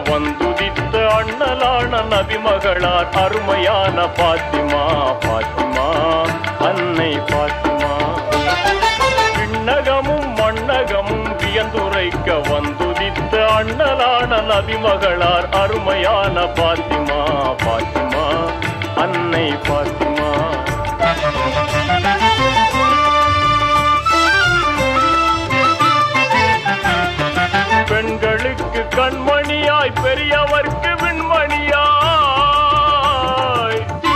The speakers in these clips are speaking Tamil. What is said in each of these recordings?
வந்துதித்த அண்ணலான நபிமகளார் அருமையான பாத்திமா பாத்திமா அன்னை பாத்திமா விண்ணகமும் மண்ணகமும் வியந்துரைக்க வந்துதித்த அண்ணலான நபிமகளார் அருமையான பாத்திமா பாத்திமா அன்னை பாத்திமா பெண்களுக்கு கண்மணியாய் பெரியவர்க்கு விண்மணியாய்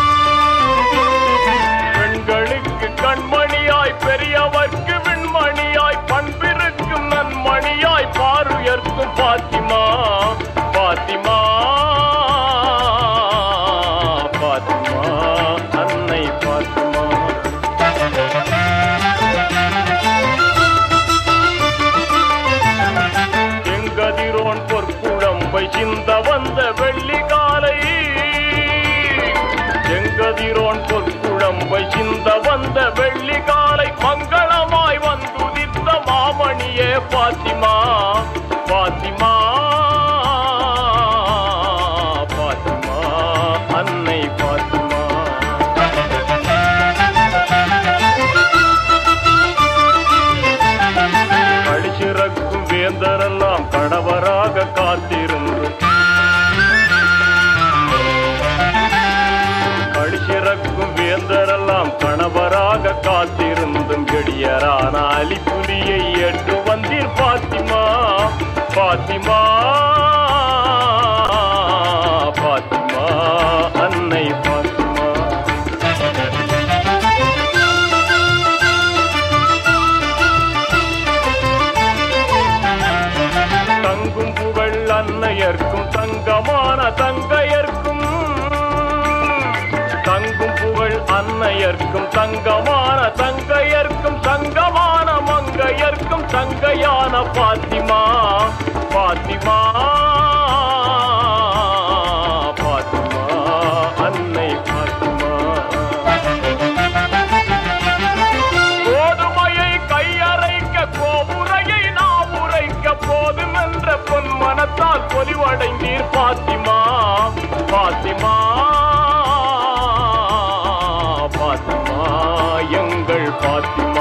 பெண்களுக்கு கண்மணியாய் பெரியவர்க்கு விண்மணியாய் பண்பிருக்கும் நன்மணியாய் பாருயர்க்கும் பாத்திமா பாத்திமா பாத்திமா அன்னை பாத்திமா செங்கதிரோன் பொற்குழம்பை சிந்த வந்த வெள்ளி காலை செங்கதிரோன் பொற்குழம்பை சிந்த வந்த வெள்ளி காலை மங்களமாய் வந்துதித்த மாமணியே பாத்திமா பாத்திமா பாத்திமா அன்னை பாத்திமா கடிச்சிறக்கும் வேந்தரெல்லாம் கணவராக காத்திருந்து கடிச்சிறக்கும் வேந்தரெல்லாம் கணவராக காத்திருந்தும் கெடியரான அலிப்புலியை ஏற்று வந்தீர் பாத்திமா பாத்திமா பாத்திமா அன்னை பாத்திமா தங்கும் புகழ் அன்னையர்க்கும் தங்கமான தங்கையர்க்கும் தங்கும் புகழ் அன்னையர்க்கும் தங்கமான தங்கையர்க்கும் தங்கமான மங்கையர்க்கும் தங்கையான பாத்திமா பாத்திமா பாத்திமா அன்னை பாத்திமா கோதுமையை கையறைக்க கோபுரையை நாம் உரைக்க போதும் என்ற பொன் மனத்தால் பொலிவடைந்தீர் பாத்திமா பாத்திமா பாத்திமா எங்கள் பாத்திமா